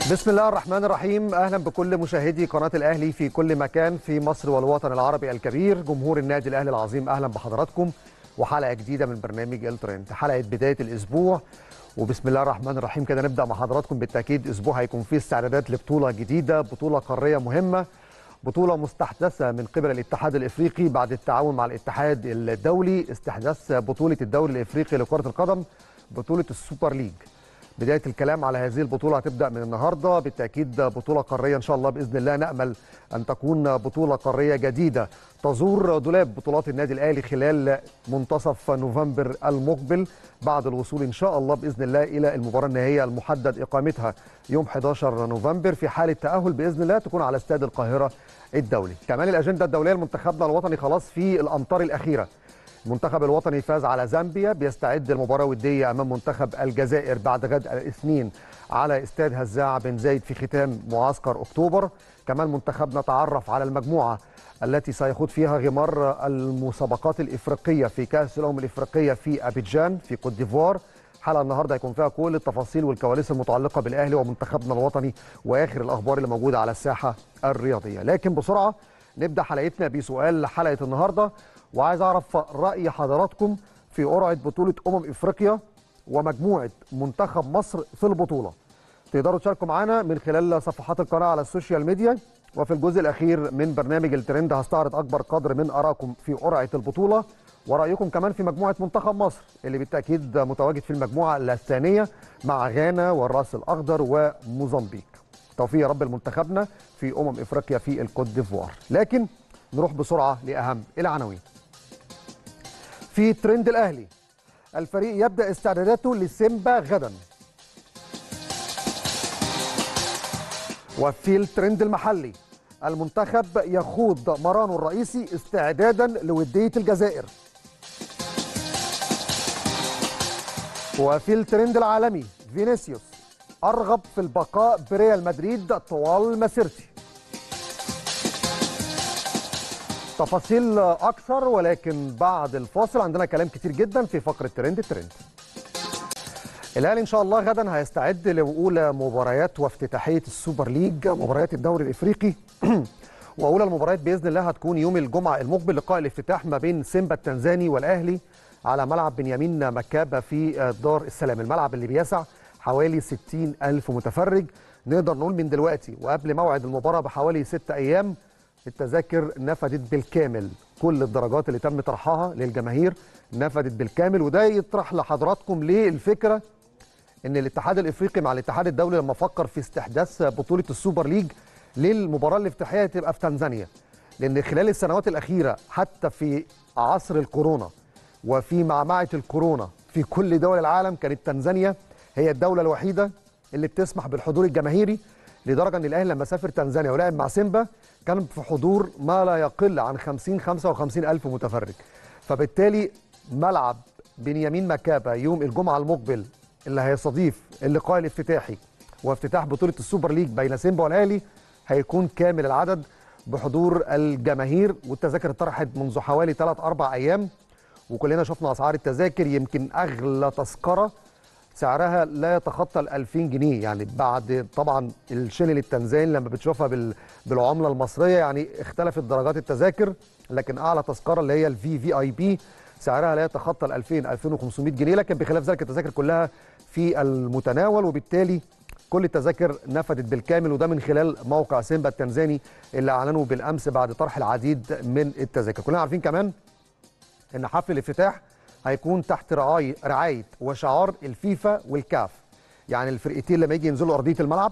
بسم الله الرحمن الرحيم اهلا بكل مشاهدي قناه الاهلي في كل مكان في مصر والوطن العربي الكبير جمهور النادي الاهلي العظيم اهلا بحضراتكم وحلقه جديده من برنامج الترند حلقه بدايه الاسبوع وبسم الله الرحمن الرحيم كده نبدا مع حضراتكم بالتاكيد اسبوع هيكون فيه استعدادات لبطوله جديده بطوله قاريه مهمه بطوله مستحدثه من قبل الاتحاد الافريقي بعد التعاون مع الاتحاد الدولي استحداث بطوله الدوري الافريقي لكره القدم بطوله السوبر ليج بدايه الكلام على هذه البطوله هتبدا من النهارده بالتاكيد بطوله قاريه ان شاء الله باذن الله نامل ان تكون بطوله قاريه جديده تزور دولاب بطولات النادي الاهلي خلال منتصف نوفمبر المقبل بعد الوصول ان شاء الله باذن الله الى المباراه النهائيه المحدد اقامتها يوم 11 نوفمبر في حاله تاهل باذن الله تكون على استاد القاهره الدولي كمان الاجنده الدوليه لمنتخبنا الوطني خلاص في الامطار الاخيره المنتخب الوطني فاز على زامبيا بيستعد لمباراه وديه امام منتخب الجزائر بعد غد الاثنين على استاد هزاع بن زايد في ختام معسكر اكتوبر كمان منتخبنا تعرف على المجموعه التي سيخوض فيها غمار المسابقات الافريقيه في كاس الامم الافريقيه في ابيجان في كوت ديفوار حلقه النهارده هيكون فيها كل التفاصيل والكواليس المتعلقه بالاهلي ومنتخبنا الوطني واخر الاخبار اللي موجوده على الساحه الرياضيه لكن بسرعه نبدا حلقتنا بسؤال حلقه النهارده وعايز اعرف راي حضراتكم في قرعه بطوله امم افريقيا ومجموعه منتخب مصر في البطوله تقدروا تشاركوا معانا من خلال صفحات القناه على السوشيال ميديا وفي الجزء الاخير من برنامج الترند هستعرض اكبر قدر من ارائكم في قرعه البطوله ورايكم كمان في مجموعه منتخب مصر اللي بالتاكيد متواجد في المجموعه الثانيه مع غانا والراس الاخضر وموزمبيق توفيق يا رب لمنتخبنا في امم افريقيا في الكوت ديفوار لكن نروح بسرعه لاهم العناوين في ترند الاهلي الفريق يبدا استعداداته لسيمبا غدا وفي الترند المحلي المنتخب يخوض مرانه الرئيسي استعدادا لوديه الجزائر وفي الترند العالمي فينيسيوس ارغب في البقاء بريال مدريد طوال مسيرتي تفاصيل اكثر ولكن بعد الفاصل عندنا كلام كتير جدا في فقره ترند الترند الاهلي ان شاء الله غدا هيستعد لاولى مباريات وافتتاحيه السوبر ليج مباريات الدوري الافريقي واولى المباريات باذن الله هتكون يوم الجمعه المقبل لقاء الافتتاح ما بين سيمبا التنزاني والاهلي على ملعب بنيامين مكابه في دار السلام الملعب اللي بيسع حوالي 60 ألف متفرج نقدر نقول من دلوقتي وقبل موعد المباراة بحوالي ستة أيام التذاكر نفدت بالكامل كل الدرجات اللي تم طرحها للجماهير نفدت بالكامل وده يطرح لحضراتكم ليه الفكرة ان الاتحاد الافريقي مع الاتحاد الدولي لما فكر في استحداث بطولة السوبر ليج للمباراة الافتتاحية تبقى في تنزانيا لان خلال السنوات الأخيرة حتى في عصر الكورونا وفي معمعة الكورونا في كل دول العالم كانت تنزانيا هي الدولة الوحيدة اللي بتسمح بالحضور الجماهيري لدرجة ان الاهلي لما سافر تنزانيا ولعب مع سيمبا كان في حضور ما لا يقل عن 50 55 ألف متفرج فبالتالي ملعب بنيامين مكابا يوم الجمعة المقبل اللي هيستضيف اللقاء الافتتاحي وافتتاح بطولة السوبر ليج بين سيمبا والاهلي هيكون كامل العدد بحضور الجماهير والتذاكر اتطرحت منذ حوالي 3 4 ايام وكلنا شفنا اسعار التذاكر يمكن اغلى تذكره سعرها لا يتخطى ال 2000 جنيه يعني بعد طبعا الشيلين التنزاني لما بتشوفها بالعمله المصريه يعني اختلفت درجات التذاكر لكن اعلى تذكره اللي هي الفي في اي بي سعرها لا يتخطى ال 2000 2500 جنيه لكن بخلاف ذلك التذاكر كلها في المتناول وبالتالي كل التذاكر نفدت بالكامل وده من خلال موقع سيمبا التنزاني اللي اعلنوا بالامس بعد طرح العديد من التذاكر كلنا عارفين كمان ان حفل الافتتاح هيكون تحت رعاية, رعاية وشعار الفيفا والكاف يعني الفرقتين لما يجي ينزلوا أرضية الملعب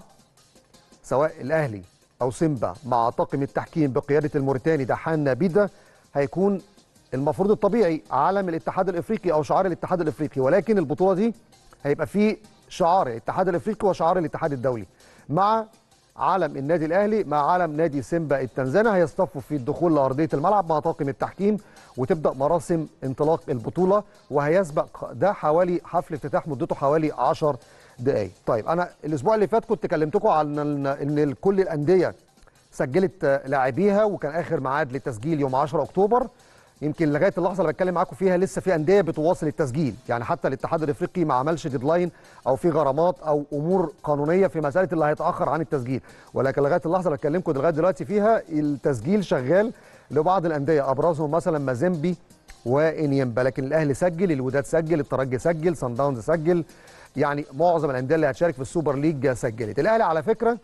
سواء الأهلي أو سيمبا مع طاقم التحكيم بقيادة الموريتاني دحان نابيدا هيكون المفروض الطبيعي علم الاتحاد الافريقي او شعار الاتحاد الافريقي ولكن البطوله دي هيبقى فيه شعار الاتحاد الافريقي وشعار الاتحاد الدولي مع علم النادي الاهلي مع علم نادي سيمبا التنزاني هيصطفوا في الدخول لارضيه الملعب مع طاقم التحكيم وتبدا مراسم انطلاق البطوله وهيسبق ده حوالي حفل افتتاح مدته حوالي 10 دقائق. طيب انا الاسبوع اللي فات كنت كلمتكم عن ان كل الانديه سجلت لاعبيها وكان اخر ميعاد للتسجيل يوم 10 اكتوبر يمكن لغايه اللحظه اللي بتكلم معاكم فيها لسه في انديه بتواصل التسجيل يعني حتى الاتحاد الافريقي ما عملش ديدلاين او في غرامات او امور قانونيه في مساله اللي هيتاخر عن التسجيل ولكن لغايه اللحظه اللي بكلمكم لغايه دلوقتي فيها التسجيل شغال لبعض الانديه ابرزهم مثلا مازيمبي وانيمبا لكن الاهلي سجل الوداد سجل الترجي سجل صن داونز سجل يعني معظم الانديه اللي هتشارك في السوبر ليج سجلت الاهلي على فكره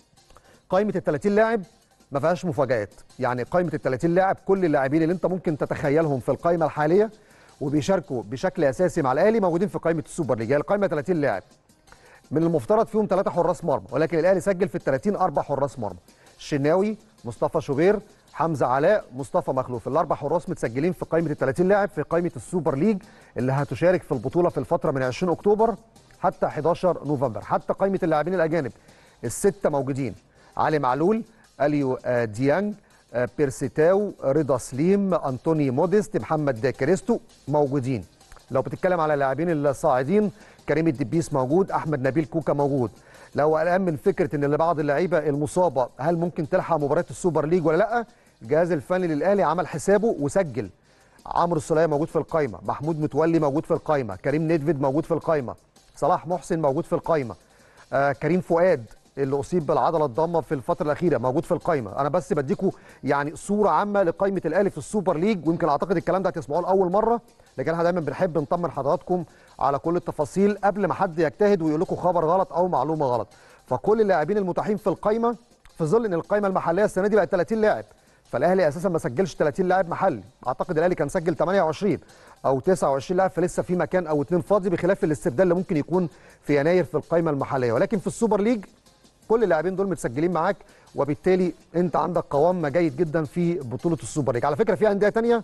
قائمه ال 30 لاعب ما فيهاش مفاجآت يعني قائمه ال 30 لاعب كل اللاعبين اللي انت ممكن تتخيلهم في القائمه الحاليه وبيشاركوا بشكل اساسي مع الاهلي موجودين في قائمه السوبر ليج القائمه 30 لاعب من المفترض فيهم ثلاثه حراس مرمى ولكن الاهلي سجل في ال 30 اربع حراس مرمى الشناوي مصطفى شوبير حمزه علاء مصطفى مخلوف الاربع حراس متسجلين في قائمه ال 30 لاعب في قائمه السوبر ليج اللي هتشارك في البطوله في الفتره من 20 اكتوبر حتى 11 نوفمبر حتى قائمه اللاعبين الاجانب السته موجودين علي معلول اليو ديانج بيرسيتاو رضا سليم انطوني موديست محمد كريستو موجودين لو بتتكلم على اللاعبين الصاعدين كريم الدبيس موجود احمد نبيل كوكا موجود لو قلقان من فكره ان بعض اللعيبه المصابه هل ممكن تلحق مباريات السوبر ليج ولا لا الجهاز الفني للاهلي عمل حسابه وسجل عمرو السوليه موجود في القايمه محمود متولي موجود في القايمه كريم نيدفيد موجود في القايمه صلاح محسن موجود في القايمه آه كريم فؤاد اللي اصيب بالعضله الضامه في الفتره الاخيره موجود في القايمه انا بس بديكم يعني صوره عامه لقائمه الاهلي في السوبر ليج ويمكن اعتقد الكلام ده هتسمعوه لاول مره لكن احنا دايما بنحب نطمن حضراتكم على كل التفاصيل قبل ما حد يجتهد ويقول لكم خبر غلط او معلومه غلط فكل اللاعبين المتاحين في القايمه في ظل ان القايمه المحليه السنه دي بقت 30 لاعب فالاهلي اساسا ما سجلش 30 لاعب محلي اعتقد الاهلي كان سجل 28 او 29 لاعب فلسه في مكان او اتنين فاضي بخلاف الاستبدال اللي ممكن يكون في يناير في القايمه المحليه ولكن في السوبر ليج كل اللاعبين دول متسجلين معاك وبالتالي انت عندك قوام جيد جدا في بطوله السوبر ليج على فكره في انديه ثانيه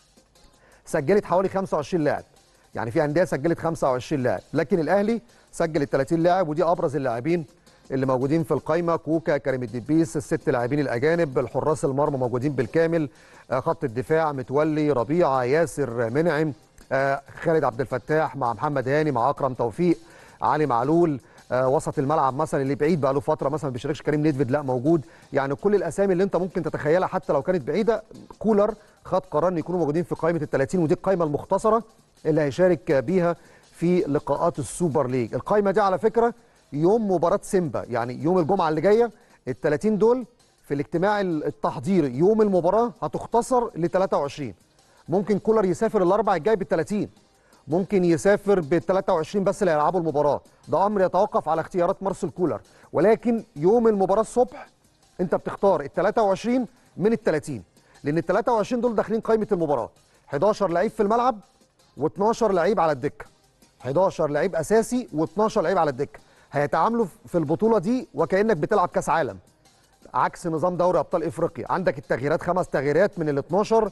سجلت حوالي 25 لاعب يعني في انديه سجلت 25 لاعب لكن الاهلي سجل ال 30 لاعب ودي ابرز اللاعبين اللي موجودين في القايمه كوكا كريم الدبيس الست لاعبين الاجانب الحراس المرمى موجودين بالكامل خط الدفاع متولي ربيعه ياسر منعم خالد عبد الفتاح مع محمد هاني مع اكرم توفيق علي معلول آه وسط الملعب مثلا اللي بعيد بقى له فتره مثلا ما بيشاركش كريم نيدفيد لا موجود يعني كل الاسامي اللي انت ممكن تتخيلها حتى لو كانت بعيده كولر خد قرار ان يكونوا موجودين في قائمه ال 30 ودي القائمه المختصره اللي هيشارك بيها في لقاءات السوبر ليج القائمه دي على فكره يوم مباراه سيمبا يعني يوم الجمعه اللي جايه ال 30 دول في الاجتماع التحضيري يوم المباراه هتختصر ل 23 ممكن كولر يسافر الاربع الجاي بال 30 ممكن يسافر بال 23 بس اللي هيلعبوا المباراه ده امر يتوقف على اختيارات مارسيل كولر ولكن يوم المباراه الصبح انت بتختار ال 23 من ال 30 لان ال 23 دول داخلين قائمه المباراه 11 لعيب في الملعب و12 لعيب على الدكه 11 لعيب اساسي و12 لعيب على الدكه هيتعاملوا في البطوله دي وكانك بتلعب كاس عالم عكس نظام دوري ابطال افريقيا عندك التغييرات خمس تغييرات من ال 12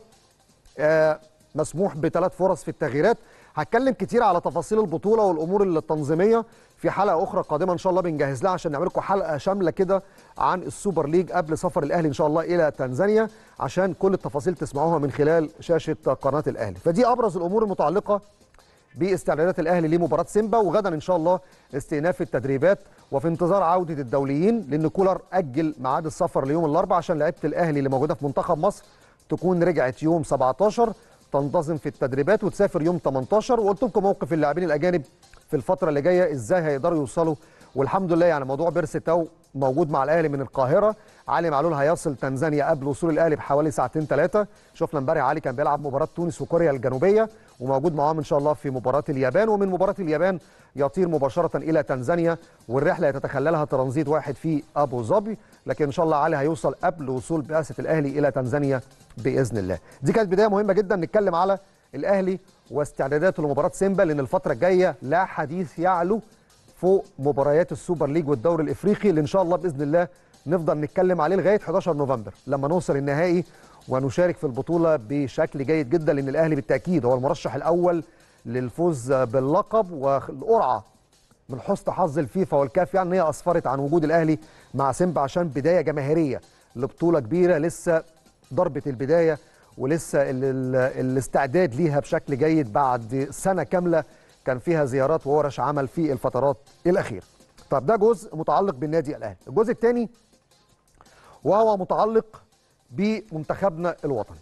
آه مسموح بثلاث فرص في التغييرات هتكلم كتير على تفاصيل البطوله والامور التنظيميه في حلقه اخرى قادمه ان شاء الله بنجهز لها عشان نعمل لكم حلقه شامله كده عن السوبر ليج قبل سفر الاهلي ان شاء الله الى تنزانيا عشان كل التفاصيل تسمعوها من خلال شاشه قناه الاهلي فدي ابرز الامور المتعلقه باستعدادات الاهلي لمباراه سيمبا وغدا ان شاء الله استئناف التدريبات وفي انتظار عوده الدوليين لان كولر اجل ميعاد السفر ليوم الاربعاء عشان لعيبه الاهلي اللي موجوده في منتخب مصر تكون رجعت يوم 17 تنتظم في التدريبات وتسافر يوم 18 وقلت لكم موقف اللاعبين الاجانب في الفتره اللي جايه ازاي هيقدروا يوصلوا والحمد لله يعني موضوع بيرسي تاو موجود مع الاهلي من القاهره علي معلول هيصل تنزانيا قبل وصول الاهلي بحوالي ساعتين ثلاثه شفنا امبارح علي كان بيلعب مباراه تونس وكوريا الجنوبيه وموجود معاهم ان شاء الله في مباراه اليابان ومن مباراه اليابان يطير مباشره الى تنزانيا والرحله يتخللها ترانزيت واحد في ابو ظبي لكن ان شاء الله علي هيوصل قبل وصول بعثه الاهلي الى تنزانيا باذن الله دي كانت بدايه مهمه جدا نتكلم على الاهلي واستعداداته لمباراه سيمبا لان الفتره الجايه لا حديث يعلو فوق مباريات السوبر ليج والدوري الافريقي اللي ان شاء الله باذن الله نفضل نتكلم عليه لغايه 11 نوفمبر لما نوصل النهائي ونشارك في البطوله بشكل جيد جدا لان الاهلي بالتاكيد هو المرشح الاول للفوز باللقب والقرعه من حسن حظ الفيفا والكاف يعني هي اسفرت عن وجود الاهلي مع سيمبا عشان بدايه جماهيريه لبطوله كبيره لسه ضربه البدايه ولسه ال ال الاستعداد ليها بشكل جيد بعد سنه كامله كان فيها زيارات وورش عمل في الفترات الاخيره. طب ده جزء متعلق بالنادي الاهلي، الجزء الثاني وهو متعلق بمنتخبنا الوطني.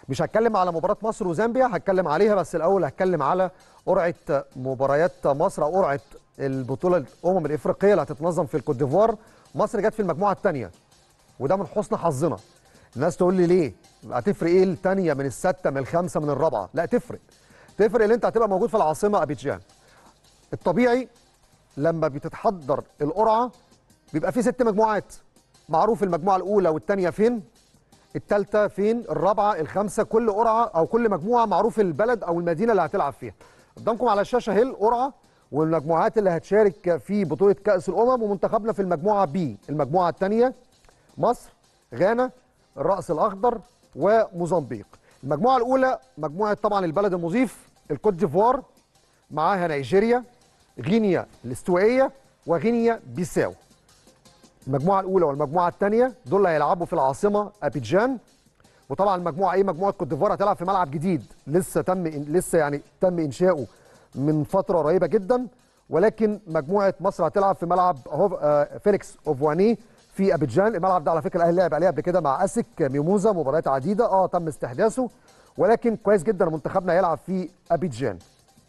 مش هتكلم على مباراه مصر وزامبيا هتكلم عليها بس الاول هتكلم على قرعه مباريات مصر او قرعه البطوله الامم الافريقيه اللي هتتنظم في الكوت ديفوار مصر جت في المجموعه الثانيه وده من حسن حظنا الناس تقول لي ليه هتفرق ايه الثانيه من السته من الخامسه من الرابعه لا تفرق تفرق ان انت هتبقى موجود في العاصمه ابيجان الطبيعي لما بتتحضر القرعه بيبقى في ست مجموعات معروف المجموعه الاولى والثانيه فين الثالثه فين الرابعه الخامسه كل قرعه او كل مجموعه معروف البلد او المدينه اللي هتلعب فيها قدامكم على الشاشه اهي القرعه والمجموعات اللي هتشارك في بطوله كاس الامم ومنتخبنا في المجموعه بي المجموعه الثانيه مصر غانا الراس الاخضر وموزمبيق المجموعه الاولى مجموعه طبعا البلد المضيف الكوت ديفوار معاها نيجيريا غينيا الاستوائيه وغينيا بيساو المجموعه الاولى والمجموعه الثانيه دول هيلعبوا في العاصمه ابيجان وطبعا المجموعه ايه مجموعه كوت ديفوار هتلعب في ملعب جديد لسه تم لسه يعني تم انشاؤه من فتره قريبه جدا ولكن مجموعه مصر هتلعب في ملعب آه فيليكس اوفواني في ابيجان الملعب ده على فكره الاهلي لعب عليه قبل كده مع اسك ميموزا مباريات عديده اه تم استحداثه ولكن كويس جدا منتخبنا هيلعب في ابيجان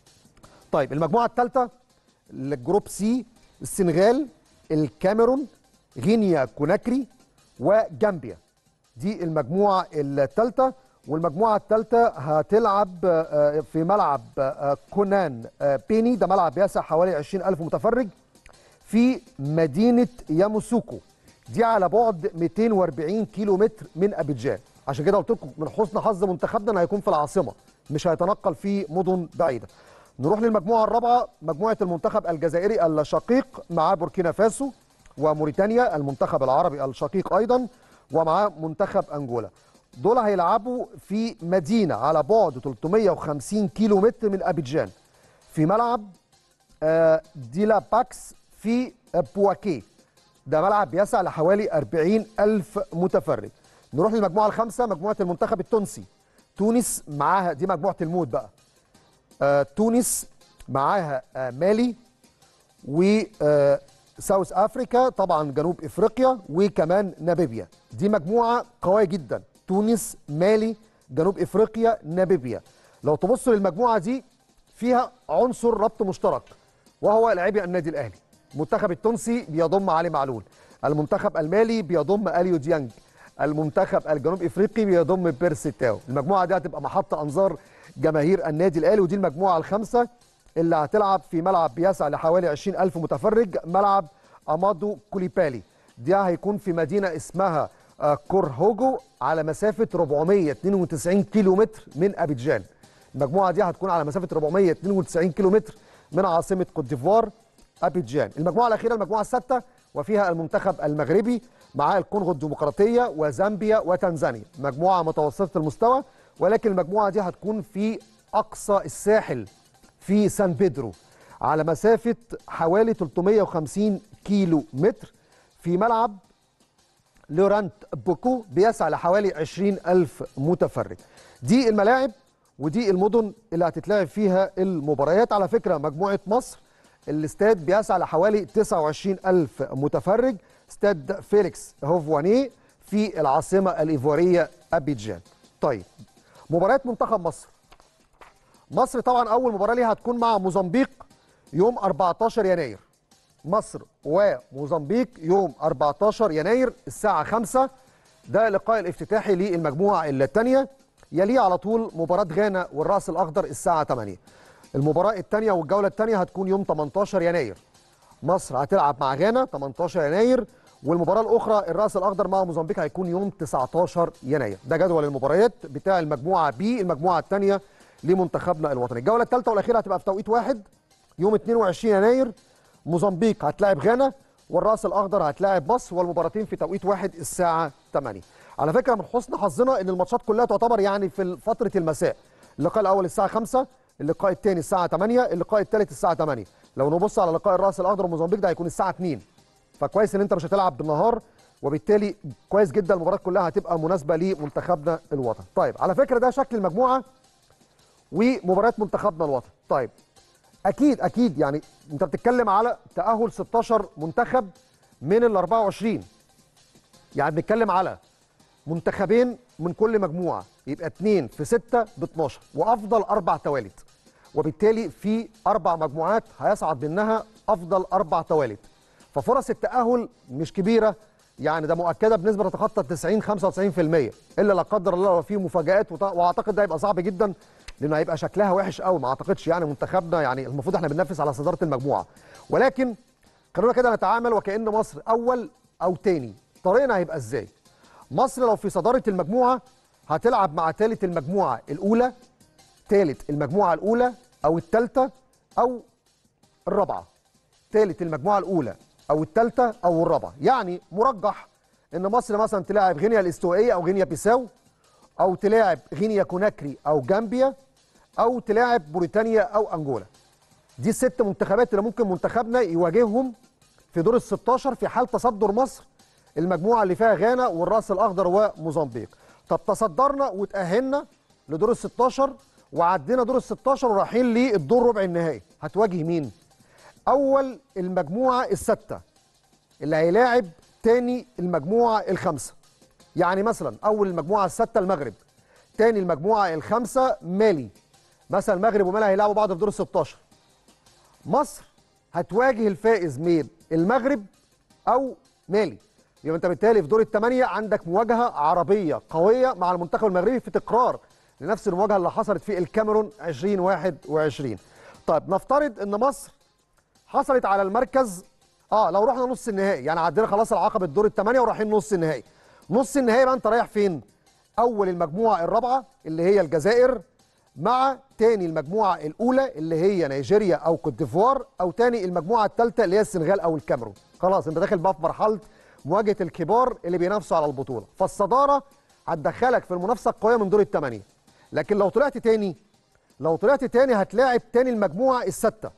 طيب المجموعه الثالثه الجروب سي السنغال الكاميرون غينيا كوناكري وجامبيا دي المجموعه الثالثه والمجموعه الثالثه هتلعب في ملعب كونان بيني ده ملعب بيسع حوالي 20000 متفرج في مدينه ياموسوكو دي على بعد 240 كيلو متر من ابيجان عشان كده قلت لكم من حسن حظ منتخبنا انه هيكون في العاصمه مش هيتنقل في مدن بعيده نروح للمجموعه الرابعه مجموعه المنتخب الجزائري الشقيق مع بوركينا فاسو وموريتانيا المنتخب العربي الشقيق ايضا ومعاه منتخب انجولا دول هيلعبوا في مدينه على بعد 350 كيلو متر من ابيجان في ملعب ديلا باكس في بواكي ده ملعب بيسع لحوالي 40 ألف متفرج نروح للمجموعة الخامسة مجموعة المنتخب التونسي تونس معاها دي مجموعة الموت بقى آه تونس معاها آه مالي و آه ساوث افريكا طبعا جنوب افريقيا وكمان ناميبيا دي مجموعه قويه جدا تونس مالي جنوب افريقيا ناميبيا لو تبصوا للمجموعه دي فيها عنصر ربط مشترك وهو لاعبي النادي الاهلي المنتخب التونسي بيضم علي معلول المنتخب المالي بيضم اليو ديانج المنتخب الجنوب افريقي بيضم بيرسي تاو المجموعه دي هتبقى محط انظار جماهير النادي الاهلي ودي المجموعه الخامسه اللي هتلعب في ملعب بيسع لحوالي 20000 متفرج ملعب امادو كوليبالي دي هيكون في مدينه اسمها كورهوجو على مسافه 492 كيلو متر من ابيجان المجموعه دي هتكون على مسافه 492 كيلو متر من عاصمه كوت ديفوار ابيجان المجموعه الاخيره المجموعه السادسه وفيها المنتخب المغربي مع الكونغو الديمقراطيه وزامبيا وتنزانيا مجموعه متوسطه المستوى ولكن المجموعه دي هتكون في اقصى الساحل في سان بيدرو على مسافه حوالي 350 كيلو متر في ملعب لورانت بوكو بيسع لحوالي 20 ألف متفرج دي الملاعب ودي المدن اللي هتتلعب فيها المباريات على فكرة مجموعة مصر الاستاد بيسع لحوالي 29 ألف متفرج استاد فيليكس هوفواني في العاصمة الإيفوارية أبيجان طيب مباريات منتخب مصر مصر طبعا أول مباراة ليها هتكون مع موزمبيق يوم 14 يناير مصر وموزمبيق يوم 14 يناير الساعة 5 ده اللقاء الافتتاحي للمجموعة الثانية يليه على طول مباراة غانا والرأس الأخضر الساعة 8 المباراة الثانية والجولة الثانية هتكون يوم 18 يناير مصر هتلعب مع غانا 18 يناير والمباراة الأخرى الرأس الأخضر مع موزمبيق هيكون يوم 19 يناير ده جدول المباريات بتاع المجموعة بي المجموعة الثانية لمنتخبنا الوطني الجولة الثالثة والأخيرة هتبقى في توقيت واحد يوم 22 يناير موزمبيق هتلاعب غانا والراس الاخضر هتلاعب مصر والمباراتين في توقيت واحد الساعه 8 على فكره من حسن حظنا ان الماتشات كلها تعتبر يعني في فتره المساء اللقاء الاول الساعه 5 اللقاء الثاني الساعه 8 اللقاء الثالث الساعه 8 لو نبص على لقاء الراس الاخضر وموزمبيق ده هيكون الساعه 2 فكويس ان انت مش هتلعب بالنهار وبالتالي كويس جدا المباراه كلها هتبقى مناسبه لمنتخبنا الوطني طيب على فكره ده شكل المجموعه ومباريات منتخبنا الوطني طيب اكيد اكيد يعني انت بتتكلم على تاهل 16 منتخب من ال 24 يعني بنتكلم على منتخبين من كل مجموعه يبقى 2 في 6 ب 12 وافضل اربع توالد وبالتالي في اربع مجموعات هيصعد منها افضل اربع توالد ففرص التاهل مش كبيره يعني ده مؤكده بنسبه تتخطى 90 95% الا لا قدر الله لو في مفاجات وط- واعتقد ده هيبقى صعب جدا لانه هيبقى شكلها وحش قوي ما اعتقدش يعني منتخبنا يعني المفروض احنا بننافس على صداره المجموعه ولكن خلونا كده نتعامل وكأن مصر اول او تاني طريقنا هيبقى ازاي مصر لو في صداره المجموعه هتلعب مع ثالث المجموعه الاولى ثالث المجموعه الاولى او الثالثه او الرابعه ثالث المجموعه الاولى او الثالثه او الرابعه يعني مرجح ان مصر مثلا تلاعب غينيا الاستوائيه او غينيا بيساو او تلاعب غينيا كوناكري او جامبيا او تلاعب موريتانيا او انجولا دي الست منتخبات اللي ممكن منتخبنا يواجههم في دور ال 16 في حال تصدر مصر المجموعه اللي فيها غانا والراس الاخضر وموزمبيق طب تصدرنا وتاهلنا لدور ال 16 وعدينا دور ال 16 ورايحين للدور ربع النهائي هتواجه مين اول المجموعه السته اللي هيلاعب تاني المجموعه الخامسه يعني مثلا اول المجموعه السته المغرب تاني المجموعه الخامسه مالي مثلا المغرب ومالي هيلعبوا بعض في دور ال 16 مصر هتواجه الفائز من المغرب او مالي يبقى انت بالتالي في دور الثمانيه عندك مواجهه عربيه قويه مع المنتخب المغربي في تكرار لنفس المواجهه اللي حصلت في الكاميرون 2021 طيب نفترض ان مصر حصلت على المركز اه لو رحنا نص النهائي يعني عدينا خلاص العقبه الدور الثمانيه ورايحين نص النهائي نص النهائي بقى انت رايح فين اول المجموعه الرابعه اللي هي الجزائر مع تاني المجموعه الاولى اللي هي نيجيريا او كوت ديفوار او تاني المجموعه الثالثه اللي هي السنغال او الكاميرون خلاص انت داخل بقى في مرحله مواجهه الكبار اللي بينافسوا على البطوله فالصداره هتدخلك في المنافسه القويه من دور الثمانيه لكن لو طلعت تاني لو طلعت تاني هتلاعب تاني المجموعه السته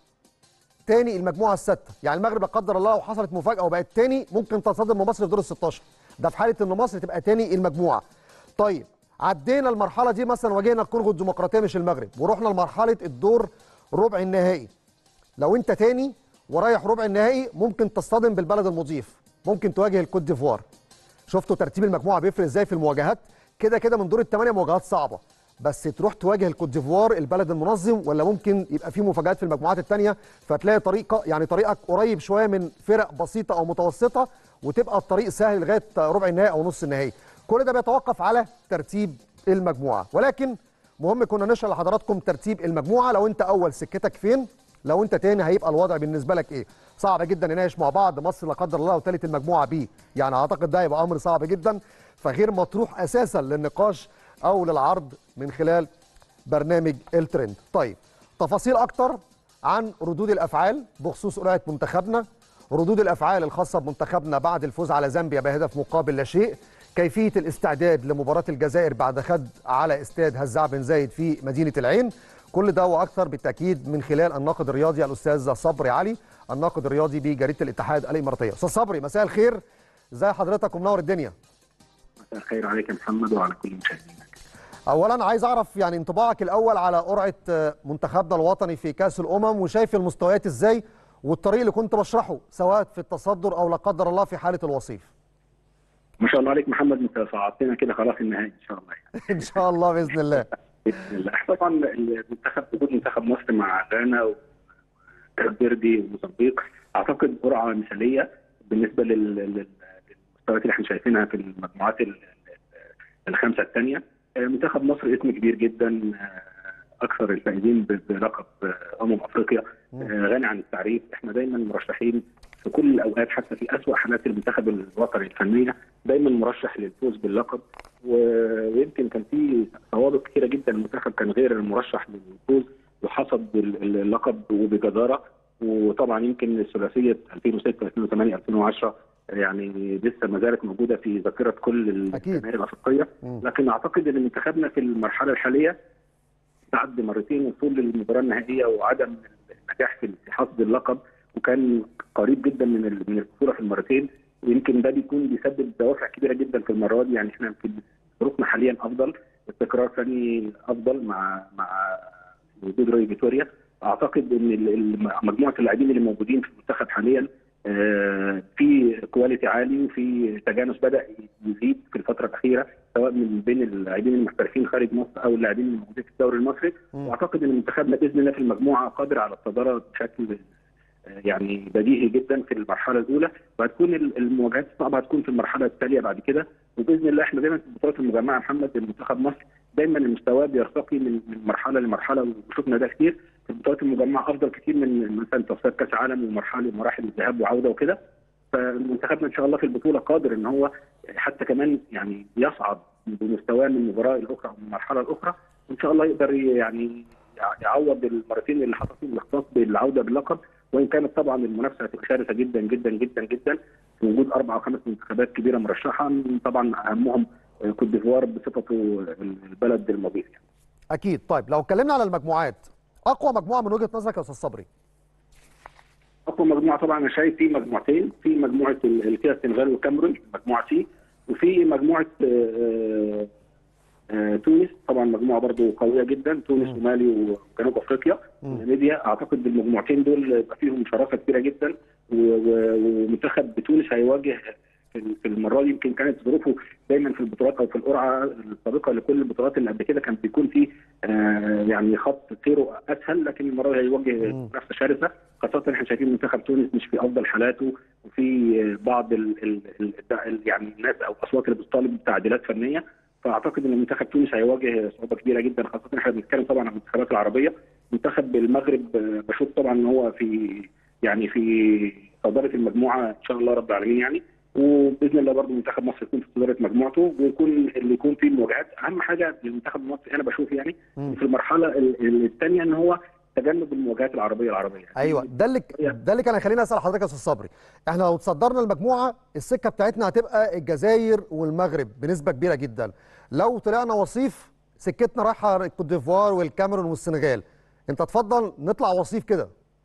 تاني المجموعه السادسه يعني المغرب لا قدر الله لو حصلت مفاجاه وبقت تاني ممكن تصادم مصر في دور ال 16 ده في حاله ان مصر تبقى تاني المجموعه طيب عدينا المرحله دي مثلا واجهنا الكونغو الديمقراطيه مش المغرب ورحنا لمرحله الدور ربع النهائي لو انت تاني ورايح ربع النهائي ممكن تصطدم بالبلد المضيف ممكن تواجه الكوت ديفوار شفتوا ترتيب المجموعه بيفرق ازاي في المواجهات كده كده من دور الثمانيه مواجهات صعبه بس تروح تواجه الكوت ديفوار البلد المنظم ولا ممكن يبقى في مفاجات في المجموعات الثانيه فتلاقي طريقه يعني طريقك قريب شويه من فرق بسيطه او متوسطه وتبقى الطريق سهل لغايه ربع النهائي او نص النهائي كل ده بيتوقف على ترتيب المجموعه ولكن مهم كنا نشرح لحضراتكم ترتيب المجموعه لو انت اول سكتك فين لو انت تاني هيبقى الوضع بالنسبه لك ايه صعب جدا نناقش مع بعض مصر لا قدر الله لو ثالث المجموعه بي يعني اعتقد ده هيبقى امر صعب جدا فغير مطروح اساسا للنقاش او للعرض من خلال برنامج الترند طيب تفاصيل اكتر عن ردود الافعال بخصوص قرعه منتخبنا ردود الافعال الخاصه بمنتخبنا بعد الفوز على زامبيا بهدف مقابل لا شيء كيفيه الاستعداد لمباراه الجزائر بعد خد على استاد هزاع بن زايد في مدينه العين كل ده واكثر بالتاكيد من خلال الناقد الرياضي الاستاذ صبري علي الناقد الرياضي بجريده الاتحاد الاماراتيه استاذ صبري مساء الخير ازي حضرتك ومنور الدنيا مساء الخير عليك يا محمد وعلى كل مشاهدينك اولا عايز اعرف يعني انطباعك الاول على قرعه منتخبنا الوطني في كاس الامم وشايف المستويات ازاي والطريق اللي كنت بشرحه سواء في التصدر او لا قدر الله في حاله الوصيف ما شاء الله عليك محمد انت صعدتنا كده خلاص النهائي ان شاء الله يعني. ان شاء الله باذن الله باذن الله طبعا المنتخب وجود منتخب مصر مع غانا وكاب فيردي وموزمبيق اعتقد قرعه مثاليه بالنسبه لل- لل- للمستويات اللي احنا شايفينها في المجموعات ال- الخمسه الثانيه منتخب مصر اسم كبير جدا اكثر الفائزين ب- بلقب امم افريقيا غني عن التعريف احنا دايما مرشحين في كل الاوقات حتى في اسوأ حالات المنتخب الوطني الفنيه دايما مرشح للفوز باللقب و- ويمكن كان في سوابق كثيره جدا المنتخب كان غير المرشح للفوز وحصد ال- اللقب وبجداره وطبعا يمكن الثلاثيه 2006 2008 2010 يعني لسه ما زالت موجوده في ذاكره كل أكيد. الجماهير الافريقيه مم. لكن اعتقد ان منتخبنا في المرحله الحاليه بعد مرتين وصول للمباراه النهائيه وعدم النجاح في في حصد اللقب وكان قريب جدا من ال- من البطوله في المرتين ويمكن ده بيكون بيسبب دوافع كبيره جدا في المره دي يعني احنا يمكن ظروفنا حاليا افضل استقرار فني افضل مع مع وجود روي فيتوريا اعتقد ان ال- ال- مجموعه اللاعبين اللي موجودين في المنتخب حاليا آه، في كواليتي عالي وفي تجانس بدا يزيد في الفتره الاخيره سواء من بين اللاعبين المحترفين خارج مصر او اللاعبين الموجودين في الدوري المصري مم. واعتقد ان منتخبنا باذن الله في المجموعه قادر على الصداره بشكل آه، يعني بديهي جدا في المرحله الاولى وهتكون ال- المواجهات الصعبه هتكون في المرحله التاليه بعد كده وباذن الله احنا دايما في البطولات المجمعه يا محمد المنتخب مصر دايما المستوى بيرتقي من من مرحله لمرحله وشفنا ده كتير في البطولات المجمعه افضل كتير من مثلا تصفيات كاس عالم ومرحله مراحل الذهاب وعوده وكده فمنتخبنا ان شاء الله في البطوله قادر ان هو حتى كمان يعني يصعد بمستواه من المباراه الاخرى او من المرحله الاخرى وان شاء الله يقدر يعني يعوض المرتين اللي حصل فيهم الاختصاص بالعوده باللقب وان كانت طبعا المنافسه هتبقى شرسه جدا جدا جدا جدا في وجود اربع او خمس منتخبات كبيره مرشحه طبعا اهمهم كوت ديفوار بصفته البلد المضيف يعني. اكيد طيب لو اتكلمنا على المجموعات اقوى مجموعه من وجهه نظرك يا استاذ صبري اقوى مجموعه طبعا انا شايف في مجموعتين في مجموعه ال- اللي فيها السنغال والكاميرون مجموعه سي وفي مجموعه آه، آه، تونس طبعا مجموعه برضو قويه جدا تونس مم. ومالي وجنوب افريقيا مم. وناميبيا اعتقد بالمجموعتين دول يبقى فيهم شراسه كبيره جدا و- و- ومنتخب تونس هيواجه في في المره دي يمكن كانت ظروفه دايما في البطولات او في القرعه السابقه لكل البطولات اللي قبل كده كان بيكون في آه، يعني خط سيره اسهل لكن المره دي هيواجه مم. منافسه شرسه خاصه احنا شايفين منتخب تونس مش في افضل حالاته وفي بعض ال ال ال يعني الناس او الاصوات اللي بتطالب بتعديلات فنيه فاعتقد ان منتخب تونس هيواجه صعوبه كبيره جدا خاصه احنا بنتكلم طبعا عن المنتخبات العربيه منتخب المغرب آه، بشوف طبعا ان هو في يعني في صداره المجموعه ان شاء الله رب العالمين يعني وباذن الله برضه منتخب مصر يكون في صداره مجموعته ويكون اللي يكون فيه المواجهات اهم حاجه للمنتخب المصري انا بشوف يعني مم. في المرحله الثانيه ان هو تجنب المواجهات العربيه العربيه ايوه ده اللي ده اللي كان هيخليني اسال حضرتك يا استاذ صبري احنا لو تصدرنا المجموعه السكه بتاعتنا هتبقى الجزائر والمغرب بنسبه كبيره جدا لو طلعنا وصيف سكتنا رايحه الكوت ديفوار والكاميرون والسنغال انت تفضل نطلع وصيف كده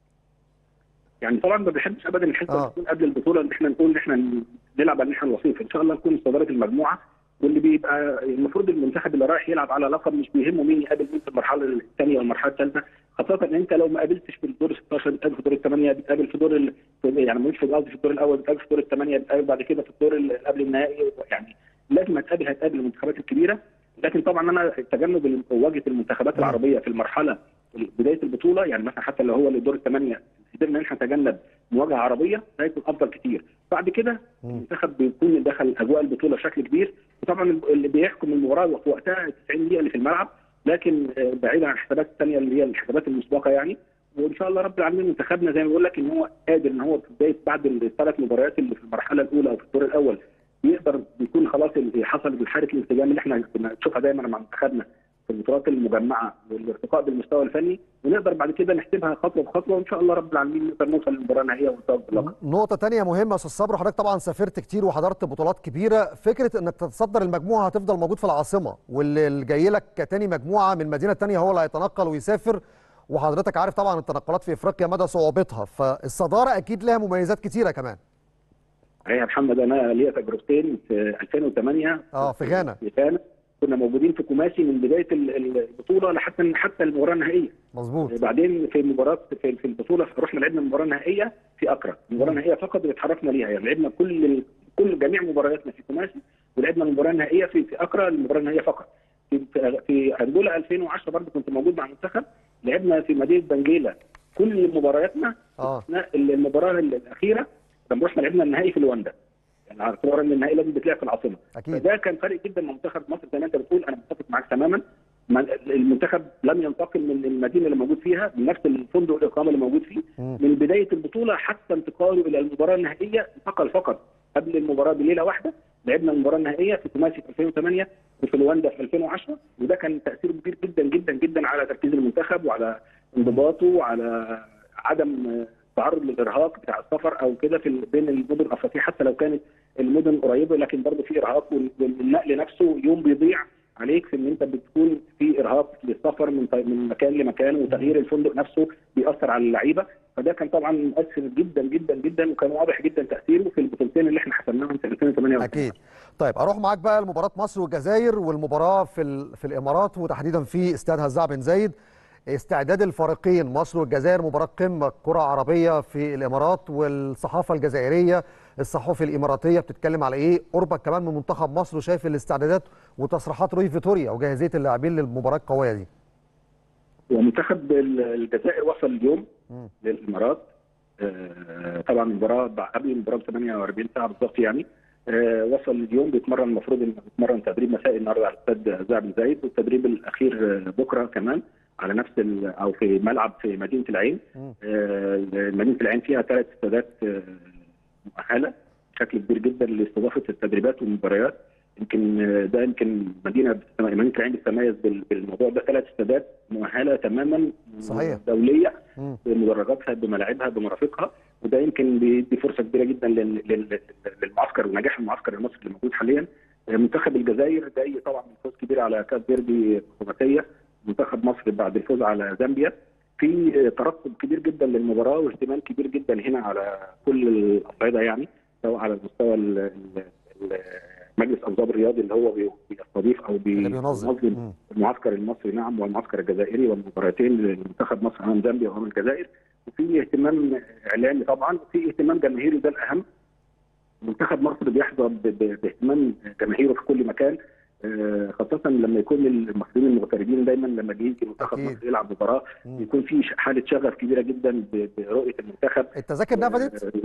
يعني طبعا ما بنحبش ابدا الحته آه. اللي تكون قبل البطوله ان احنا نقول ان احنا نلعب على الناحيه الوصيف ان شاء الله نكون صداره المجموعه واللي بيبقى المفروض المنتخب اللي رايح يلعب على لقب مش بيهمه مين يقابل مين في المرحله الثانيه والمرحله الثالثه خاصه ان انت لو ما قابلتش في الدور 16 بتقابل في دور الثمانيه بتقابل في دور ال... يعني مش في قصدي في الدور الاول بتقابل في دور الثمانيه بتقابل بعد كده في الدور اللي قبل النهائي يعني لازم هتقابل هتقابل المنتخبات الكبيره لكن طبعا انا تجنب مواجهه المنتخبات العربيه في المرحله بدايه البطوله يعني مثلا حتى لو هو لدور الثمانيه قدرنا ان احنا نتجنب مواجهه عربيه ده هيكون افضل كتير بعد كده مم. المنتخب بيكون دخل اجواء البطوله بشكل كبير وطبعا اللي بيحكم المباراه في وقتها 90 دقيقه اللي في الملعب لكن آه، بعيدا عن الحسابات الثانيه اللي هي الحسابات المسبقه يعني وان شاء الله رب العالمين منتخبنا زي ما بقول لك ان هو قادر ان هو في بدايه بعد الثلاث مباريات اللي في المرحله الاولى او في الدور الاول يقدر بيكون خلاص اللي حصل الحاله الانسجام اللي احنا كنا نشوفها دايما مع منتخبنا في البطولات المجمعه والارتقاء بالمستوى الفني ونقدر بعد كده نحسبها خطوه بخطوه وان شاء الله رب العالمين نقدر نوصل للمباراه النهائيه ونتوج باللقب. نقطة تانية مهمة يا أستاذ صبري حضرتك طبعا سافرت كتير وحضرت بطولات كبيرة فكرة إنك تتصدر المجموعة هتفضل موجود في العاصمة واللي اللي جاي لك كتاني مجموعة من مدينة تانية هو اللي هيتنقل ويسافر وحضرتك عارف طبعا التنقلات في إفريقيا مدى صعوبتها فالصدارة أكيد لها مميزات كتيرة كمان هي يا محمد انا ليا تجربتين في 2008 اه في غانا في غانا كنا موجودين في كوماسي من بدايه ال- البطوله لحتى حتى المباراه النهائيه مظبوط بعدين في مباراه في, في البطوله رحنا لعبنا المباراه النهائيه في اكرا المباراه النهائيه فقط اللي اتحركنا ليها يعني لعبنا كل ال- كل جميع مبارياتنا في كوماسي ولعبنا المباراه النهائيه في في اكرا المباراه النهائيه فقط في في- في انجولا 2010 برضه كنت موجود مع المنتخب لعبنا في مدينه بنجيلا كل مبارياتنا اه اثناء المباراه الاخيره لما رحنا لعبنا النهائي في لواندا يعني على اعتبار ان النهائي لازم بتلعب في العاصمه أكيد فده كان فرق جدا مع منتخب مصر زي ما انت بتقول انا متفق معاك تماما ما- المنتخب لم ينتقل من المدينه اللي موجود فيها من نفس الفندق الاقامه اللي موجود فيه مم. من بدايه البطوله حتى انتقاله الى المباراه النهائيه انتقل فقط قبل المباراه بليله واحده لعبنا المباراه النهائيه في كوماسي في 2008 وفي لواندا في 2010 وده كان تاثيره كبير جدا جدا جدا على تركيز المنتخب وعلى انضباطه وعلى عدم آه، تعرض للارهاق بتاع السفر او كده في ال- بين المدن الافريقيه حتى لو كانت المدن قريبه لكن برضه في ارهاق وال- والنقل نفسه يوم بيضيع عليك في ان انت بتكون في ارهاق للسفر من طي- من مكان لمكان وتغيير الفندق نفسه بيأثر على اللعيبه فده كان طبعا مؤثر جدا جدا جدا وكان واضح جدا تاثيره في البطولتين اللي احنا حسمناهم في 2008 اكيد طيب اروح معاك بقى لمباراه مصر والجزائر والمباراه في ال... في الامارات وتحديدا في استاد هزاع بن زايد استعداد الفريقين مصر والجزائر مباراه قمه كره عربيه في الامارات والصحافه الجزائريه الصحافه الاماراتيه بتتكلم على ايه قربك كمان من منتخب مصر وشايف الاستعدادات وتصريحات روي فيتوريا وجاهزيه اللاعبين للمباراه القويه دي ومنتخب الجزائر وصل اليوم للامارات آه، طبعا المباراه قبل المباراه ب 48 ساعه بالظبط يعني آه، وصل اليوم بيتمرن المفروض انه بيتمرن تدريب مسائي النهارده على استاد زعبل زايد والتدريب الاخير آه، بكره كمان على نفس ال- او في ملعب في مدينه العين مم. آه، مدينه العين فيها ثلاث استادات آه، مؤهله بشكل كبير جدا لاستضافه التدريبات والمباريات يمكن آه، ده يمكن مدينه مدينه العين بتتميز بال- بالموضوع ده ثلاث استادات مؤهله تماما صحيح. دوليه مم. بمدرجاتها بملاعبها بمرافقها وده يمكن بيدي فرصه كبيره جدا لل- لل- للمعسكر ونجاح المعسكر المصري اللي موجود حاليا منتخب الجزائر جاي طبعا من فوز كبير على كاس فيردي خماسيه منتخب مصر بعد الفوز على زامبيا في ترقب كبير جدا للمباراه واهتمام كبير جدا هنا على كل الاصعده يعني سواء على المستوى ال- ال- ال- مجلس انظام الرياضي اللي هو بي- بيستضيف او بي- اللي بينظم مم. المعسكر المصري نعم والمعسكر الجزائري والمباراتين لمنتخب مصر امام زامبيا وامام الجزائر وفي اهتمام اعلامي طبعا وفي اهتمام جماهيري ده الاهم منتخب مصر بيحظى ب- ب- باهتمام جماهيره في كل مكان آه، خاصة لما يكون المصريين المغتربين دايما لما بيجي منتخب أكيد. مصر يلعب مباراة مم. بيكون في ش- حالة شغف كبيرة جدا ب- برؤية المنتخب التذاكر نفدت آه،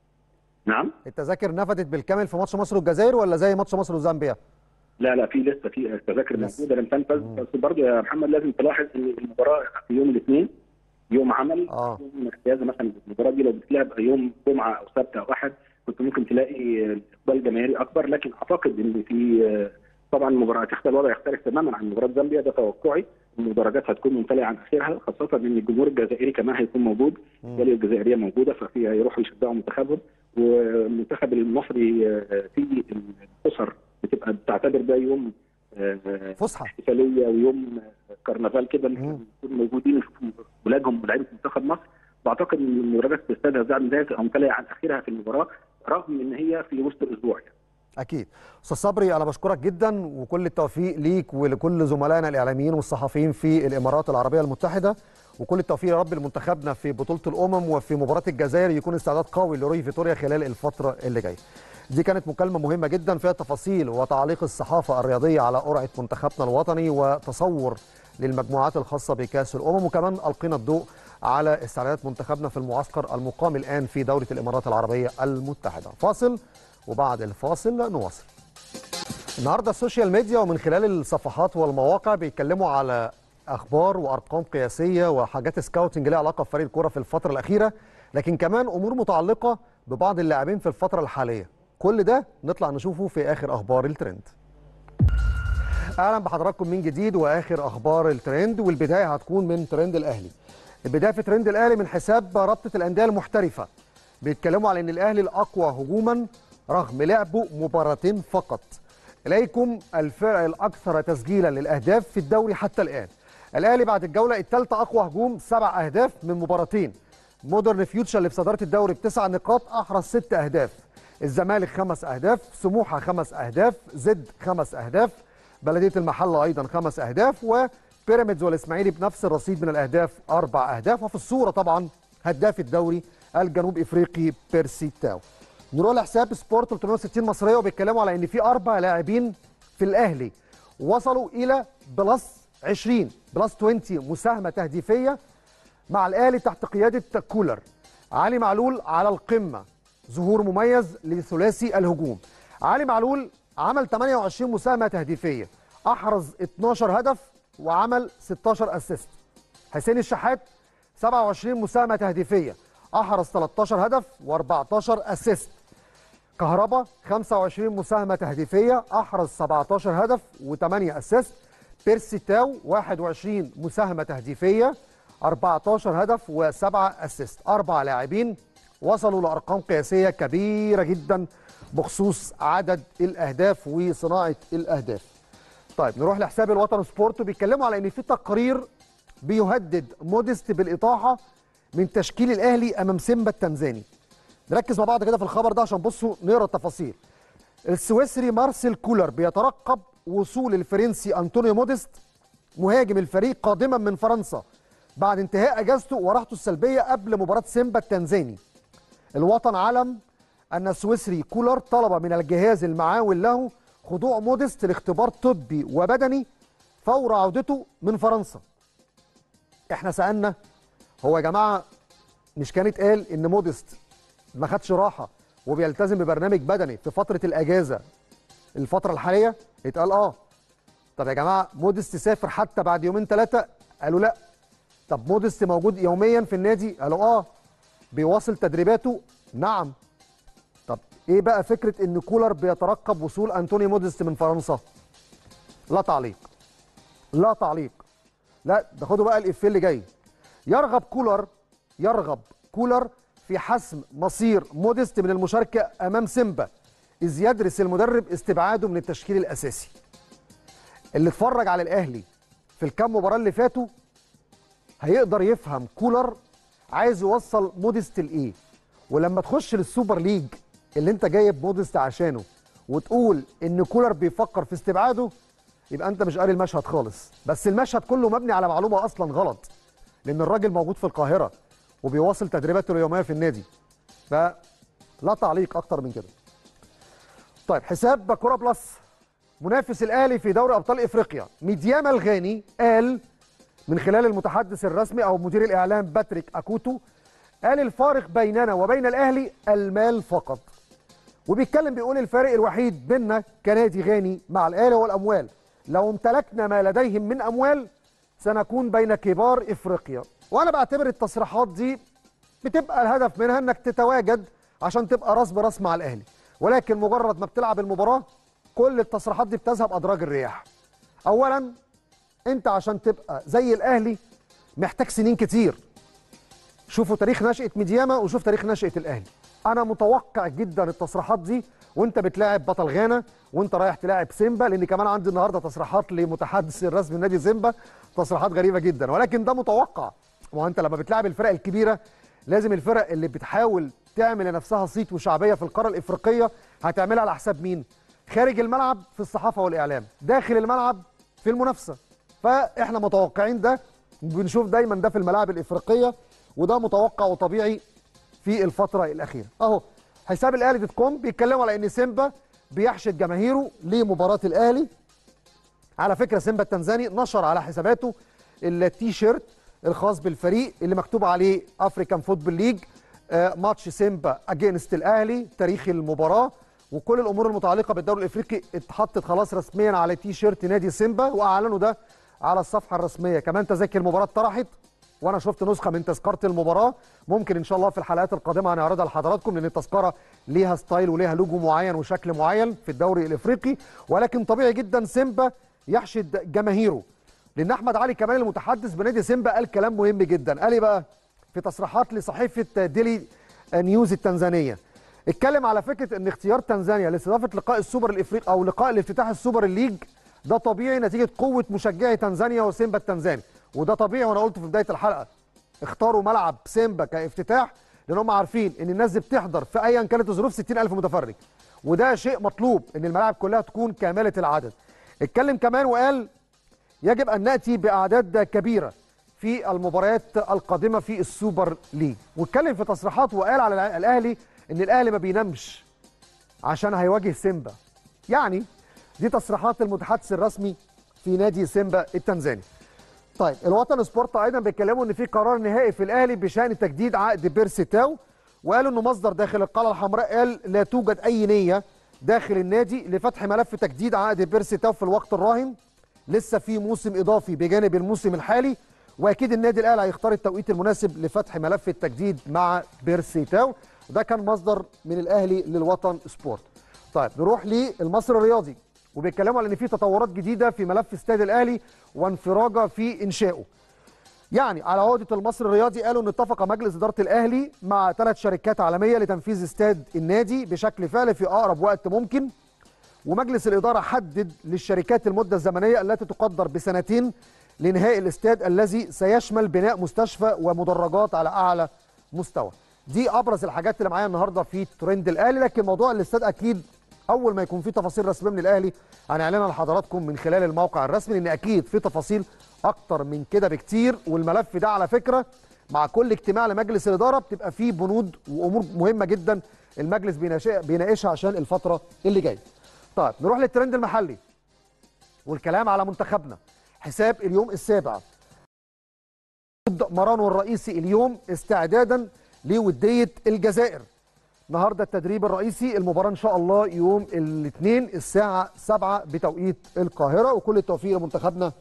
نعم التذاكر نفدت بالكامل في ماتش مصر والجزائر ولا زي ماتش مصر وزامبيا لا لا في لسه في تذاكر لسه. موجوده لم تنفذ مم. بس برضه يا محمد لازم تلاحظ ان المباراه في يوم الاثنين يوم عمل اه يوم اجازه مثلا المباراه دي لو بتلعب يوم جمعه او سبت او احد كنت ممكن تلاقي اقبال جماهيري اكبر لكن اعتقد ان في طبعا المباراه هتختلف الوضع يختلف تماما عن مباراه زامبيا ده توقعي المدرجات هتكون ممتلئه عن اخرها خاصه ان الجمهور الجزائري كمان هيكون موجود مم. الجاليه الجزائريه موجوده ففي هيروحوا يشجعوا منتخبهم والمنتخب المصري آه، في الاسر بتبقى بتعتبر ده يوم آه، فسحه احتفاليه ويوم آه، كرنفال كده مم. يكونوا موجودين يشوفوا ولادهم ولاعيبه منتخب مصر بعتقد ان المدرجات في استاد هزاع زي تبقى ممتلئه عن اخرها في المباراه رغم ان هي في وسط الاسبوع يعني. اكيد استاذ صبري انا بشكرك جدا وكل التوفيق ليك ولكل زملائنا الاعلاميين والصحفيين في الامارات العربيه المتحده وكل التوفيق يا رب لمنتخبنا في بطوله الامم وفي مباراه الجزائر يكون استعداد قوي لروي فيتوريا خلال الفتره اللي جايه دي كانت مكالمه مهمه جدا فيها تفاصيل وتعليق الصحافه الرياضيه على قرعه منتخبنا الوطني وتصور للمجموعات الخاصه بكاس الامم وكمان القينا الضوء على استعدادات منتخبنا في المعسكر المقام الان في دوله الامارات العربيه المتحده فاصل وبعد الفاصل نواصل النهارده السوشيال ميديا ومن خلال الصفحات والمواقع بيتكلموا على اخبار وارقام قياسيه وحاجات سكاوتنج ليها علاقه بفريق الكوره في الفتره الاخيره لكن كمان امور متعلقه ببعض اللاعبين في الفتره الحاليه كل ده نطلع نشوفه في اخر اخبار الترند اهلا بحضراتكم من جديد واخر اخبار الترند والبدايه هتكون من ترند الاهلي البدايه في ترند الاهلي من حساب رابطه الانديه المحترفه بيتكلموا على ان الاهلي الاقوى هجوما رغم لعبه مباراتين فقط اليكم الفرق الاكثر تسجيلا للاهداف في الدوري حتى الان الاهلي بعد الجوله الثالثه اقوى هجوم سبع اهداف من مباراتين مودرن فيوتشر اللي في صداره الدوري بتسع نقاط احرز ست اهداف الزمالك خمس اهداف سموحه خمس اهداف زد خمس اهداف بلديه المحله ايضا خمس اهداف وبيراميدز والاسماعيلي بنفس الرصيد من الاهداف اربع اهداف وفي الصوره طبعا هداف الدوري الجنوب افريقي بيرسي تاو نروح لحساب سبورت 360 مصريه وبيتكلموا على ان في اربع لاعبين في الاهلي وصلوا الى بلس 20 بلس 20 مساهمه تهديفيه مع الاهلي تحت قياده كولر علي معلول على القمه ظهور مميز لثلاثي الهجوم علي معلول عمل 28 مساهمه تهديفيه احرز 12 هدف وعمل 16 اسيست حسين الشحات 27 مساهمه تهديفيه احرز 13 هدف و14 اسيست كهربا 25 مساهمه تهديفيه احرز 17 هدف و8 اسيست بيرسي تاو 21 مساهمه تهديفيه 14 هدف و7 اسيست اربع لاعبين وصلوا لارقام قياسيه كبيره جدا بخصوص عدد الاهداف وصناعه الاهداف طيب نروح لحساب الوطن سبورت وبيتكلموا على ان في تقرير بيهدد موديست بالاطاحه من تشكيل الاهلي امام سيمبا التنزاني نركز مع بعض كده في الخبر ده عشان بصوا نقرا التفاصيل السويسري مارسيل كولر بيترقب وصول الفرنسي انطونيو موديست مهاجم الفريق قادما من فرنسا بعد انتهاء اجازته وراحته السلبيه قبل مباراه سيمبا التنزاني الوطن علم ان السويسري كولر طلب من الجهاز المعاون له خضوع موديست لاختبار طبي وبدني فور عودته من فرنسا احنا سالنا هو يا جماعه مش كان اتقال ان موديست ما خدش راحه وبيلتزم ببرنامج بدني في فتره الاجازه الفتره الحاليه اتقال اه طب يا جماعه موديست سافر حتى بعد يومين ثلاثه قالوا لا طب موديست موجود يوميا في النادي قالوا اه بيواصل تدريباته نعم طب ايه بقى فكره ان كولر بيترقب وصول انتوني موديست من فرنسا لا تعليق لا تعليق لا ده خدوا بقى الافيه اللي جاي يرغب كولر يرغب كولر في حسم مصير موديست من المشاركه امام سيمبا اذ يدرس المدرب استبعاده من التشكيل الاساسي اللي اتفرج على الاهلي في الكام مباراه اللي فاتوا هيقدر يفهم كولر عايز يوصل موديست لايه ولما تخش للسوبر ليج اللي انت جايب موديست عشانه وتقول ان كولر بيفكر في استبعاده يبقى انت مش قاري المشهد خالص بس المشهد كله مبني على معلومه اصلا غلط لان الراجل موجود في القاهره وبيواصل تدريباته اليوميه في النادي فلا تعليق اكتر من كده طيب حساب كوره بلس منافس الاهلي في دوري ابطال افريقيا ميدياما الغاني قال من خلال المتحدث الرسمي او مدير الاعلام باتريك اكوتو قال الفارق بيننا وبين الاهلي المال فقط وبيتكلم بيقول الفارق الوحيد بيننا كنادي غاني مع الاهلي هو الاموال لو امتلكنا ما لديهم من اموال سنكون بين كبار افريقيا وانا بعتبر التصريحات دي بتبقى الهدف منها انك تتواجد عشان تبقى راس براس مع الاهلي ولكن مجرد ما بتلعب المباراه كل التصريحات دي بتذهب ادراج الرياح اولا انت عشان تبقى زي الاهلي محتاج سنين كتير شوفوا تاريخ نشأة ميدياما وشوف تاريخ نشأة الاهلي انا متوقع جدا التصريحات دي وانت بتلاعب بطل غانا وانت رايح تلاعب سيمبا لان كمان عندي النهارده تصريحات لمتحدث الرسمي نادي سيمبا تصريحات غريبه جدا ولكن ده متوقع ما انت لما بتلاعب الفرق الكبيره لازم الفرق اللي بتحاول تعمل لنفسها صيت وشعبيه في القاره الافريقيه هتعملها على حساب مين خارج الملعب في الصحافه والاعلام داخل الملعب في المنافسه فاحنا متوقعين ده بنشوف دايما ده في الملاعب الافريقيه وده متوقع وطبيعي في الفتره الاخيره اهو حساب الاهلي دوت كوم بيتكلموا على ان سيمبا بيحشد جماهيره لمباراه الاهلي على فكره سيمبا التنزاني نشر على حساباته التي شيرت الخاص بالفريق اللي مكتوب عليه افريكان فوتبول ليج آه ماتش سيمبا اجينست الاهلي تاريخ المباراه وكل الامور المتعلقه بالدوري الافريقي اتحطت خلاص رسميا على تي شيرت نادي سيمبا واعلنوا ده على الصفحه الرسميه كمان تذاكر المباراه طرحت وانا شفت نسخه من تذكره المباراه ممكن ان شاء الله في الحلقات القادمه هنعرضها لحضراتكم لان التذكره ليها ستايل وليها لوجو معين وشكل معين في الدوري الافريقي ولكن طبيعي جدا سيمبا يحشد جماهيره لان احمد علي كمان المتحدث بنادي سيمبا قال كلام مهم جدا قال ايه بقى في تصريحات لصحيفه ديلي نيوز التنزانيه اتكلم على فكره ان اختيار تنزانيا لاستضافه لقاء السوبر الافريقي او لقاء الافتتاح السوبر الليج ده طبيعي نتيجه قوه مشجعي تنزانيا وسيمبا التنزاني وده طبيعي وانا قلت في بدايه الحلقه اختاروا ملعب سيمبا كافتتاح لان هم عارفين ان الناس دي بتحضر في ايا كانت الظروف 60000 متفرج وده شيء مطلوب ان الملاعب كلها تكون كامله العدد اتكلم كمان وقال يجب ان ناتي باعداد كبيره في المباريات القادمه في السوبر ليج واتكلم في تصريحات وقال على الاهلي ان الاهلي ما بينامش عشان هيواجه سيمبا يعني دي تصريحات المتحدث الرسمي في نادي سيمبا التنزاني طيب الوطن سبورت ايضا بيتكلموا ان في قرار نهائي في الاهلي بشان تجديد عقد بيرسي تاو وقالوا انه مصدر داخل القلعه الحمراء قال لا توجد اي نيه داخل النادي لفتح ملف تجديد عقد بيرسي تاو في الوقت الراهن لسه في موسم اضافي بجانب الموسم الحالي واكيد النادي الاهلي هيختار التوقيت المناسب لفتح ملف التجديد مع بيرسي تاو وده كان مصدر من الاهلي للوطن سبورت طيب نروح للمصري الرياضي وبيتكلموا على ان في تطورات جديده في ملف استاد الاهلي وانفراجه في انشائه يعني على عهده المصري الرياضي قالوا ان اتفق مجلس اداره الاهلي مع ثلاث شركات عالميه لتنفيذ استاد النادي بشكل فعلي في اقرب وقت ممكن ومجلس الاداره حدد للشركات المده الزمنيه التي تقدر بسنتين لانهاء الاستاد الذي سيشمل بناء مستشفى ومدرجات على اعلى مستوى دي ابرز الحاجات اللي معايا النهارده في ترند الاهلي لكن موضوع الاستاد اكيد اول ما يكون في تفاصيل رسميه من الاهلي هنعلنها لحضراتكم من خلال الموقع الرسمي لان اكيد في تفاصيل اكتر من كده بكتير والملف ده على فكره مع كل اجتماع لمجلس الاداره بتبقى فيه بنود وامور مهمه جدا المجلس بيناقش- بيناقشها عشان الفتره اللي جايه. طيب نروح للترند المحلي والكلام على منتخبنا حساب اليوم السابع ضد مرانو الرئيسي اليوم استعدادا لوديه الجزائر النهارده التدريب الرئيسي المباراه ان شاء الله يوم الاثنين الساعه 7 بتوقيت القاهره وكل التوفيق لمنتخبنا